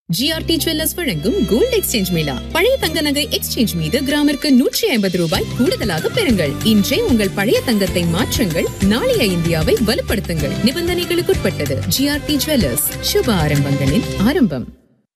GRT jewellers வழங்கும் gold exchange mela பழைய தங்க நகை எக்ஸ்சேஞ்ச் மீது கிராமிற்கு நூற்றி ஐம்பது ரூபாய் கூடுதலாக பெறுங்கள் இன்றே உங்கள் பழைய தங்கத்தை மாற்றுங்கள் நாளைய இந்தியாவை வலுப்படுத்துங்கள் நிபந்தனைகளுக்குட்பட்டது ஜிஆர்டி ஜுவல்லர்ஸ் சுப ஆரம்பங்களின் ஆரம்பம்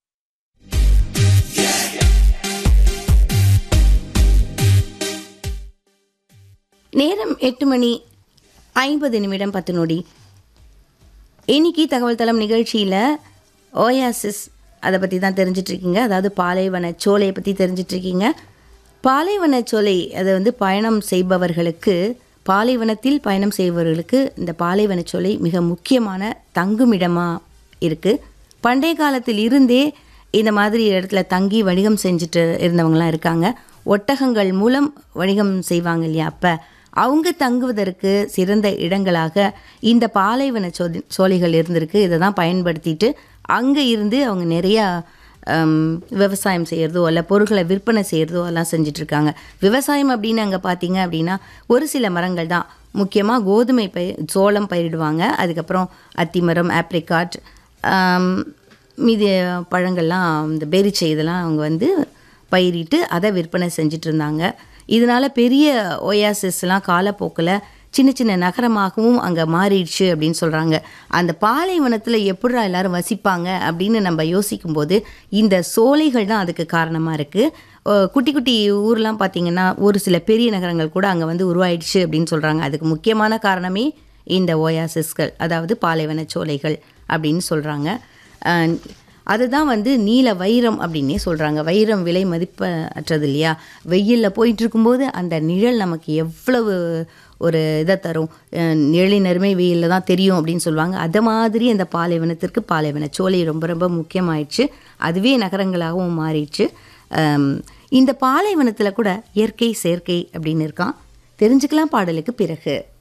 நேரம் எட்டு மணி ஐம்பது நிமிடம் பத்து நொடி இன்னைக்கு தகவல் தளம் நிகழ்ச்சியில் ஓயாசிஸ் அதை பற்றி தான் தெரிஞ்சிட்ருக்கீங்க அதாவது பாலைவன சோலையை பற்றி தெரிஞ்சிட்ருக்கீங்க பாலைவன சோலை அது வந்து பயணம் செய்பவர்களுக்கு பாலைவனத்தில் பயணம் செய்பவர்களுக்கு இந்த பாலைவன சோலை மிக முக்கியமான தங்குமிடமாக இருக்குது பண்டைய காலத்தில் இருந்தே இந்த மாதிரி இடத்துல தங்கி வணிகம் செஞ்சுட்டு இருந்தவங்களாம் இருக்காங்க ஒட்டகங்கள் மூலம் வணிகம் செய்வாங்க இல்லையா அப்போ அவங்க தங்குவதற்கு சிறந்த இடங்களாக இந்த பாலைவன சோதி சோலைகள் இருந்திருக்கு இதை தான் பயன்படுத்திட்டு அங்கே இருந்து அவங்க நிறையா ஹம், விவசாயம் செய்கிறதோ அல்ல பொருட்களை விற்பனை செய்கிறதோ எல்லாம் செஞ்சிட்ருக்காங்க விவசாயம் அப்படின்னு அங்கே பார்த்தீங்க அப்படின்னா ஒரு சில மரங்கள் தான் முக்கியமாக கோதுமை பயிர் சோளம் பயிரிடுவாங்க அதுக்கப்புறம் அத்திமரம் ஆப்ரிகாட் ஆம், மீதி பழங்கள்லாம் இந்த பேரிச்சை இதெல்லாம் அவங்க வந்து பயிரிட்டு அதை விற்பனை செஞ்சுட்டு இருந்தாங்க இதனால் பெரிய ஒயாசிஸ்லாம் காலப்போக்கில் சின்ன சின்ன நகரமாகவும் அங்கே மாறிடுச்சு அப்படின்னு சொல்கிறாங்க அந்த பாலைவனத்தில் எப்படிடா எல்லாரும் வசிப்பாங்க அப்படின்னு நம்ம யோசிக்கும்போது இந்த சோலைகள் தான் அதுக்கு காரணமாக இருக்குது குட்டி குட்டி ஊர்லாம் பார்த்திங்கன்னா ஒரு சில பெரிய நகரங்கள் கூட அங்கே வந்து உருவாயிடுச்சு அப்படின்னு சொல்கிறாங்க அதுக்கு முக்கியமான காரணமே இந்த ஓயாசிஸ்கள் அதாவது பாலைவன சோலைகள் அப்படின்னு சொல்கிறாங்க அதுதான் வந்து நீல வைரம் அப்படின்னே சொல்கிறாங்க வைரம் விலை மதிப்பற்றது இல்லையா வெயிலில் போயிட்டு இருக்கும்போது அந்த நிழல் நமக்கு எவ்வளவு ஒரு இதை தரும் அஹ் நிழலின் அருமை வெயிலில் தான் தெரியும் அப்படின்னு சொல்லுவாங்க அது மாதிரி அந்த பாலைவனத்திற்கு பாலைவன சோலை ரொம்ப ரொம்ப முக்கியமாயிடுச்சு அதுவே நகரங்களாகவும் மாறிடுச்சு அம், இந்த பாலைவனத்தில் கூட இயற்கை செயற்கை அப்படின்னு இருக்கான் தெரிஞ்சுக்கலாம் பாடலுக்கு பிறகு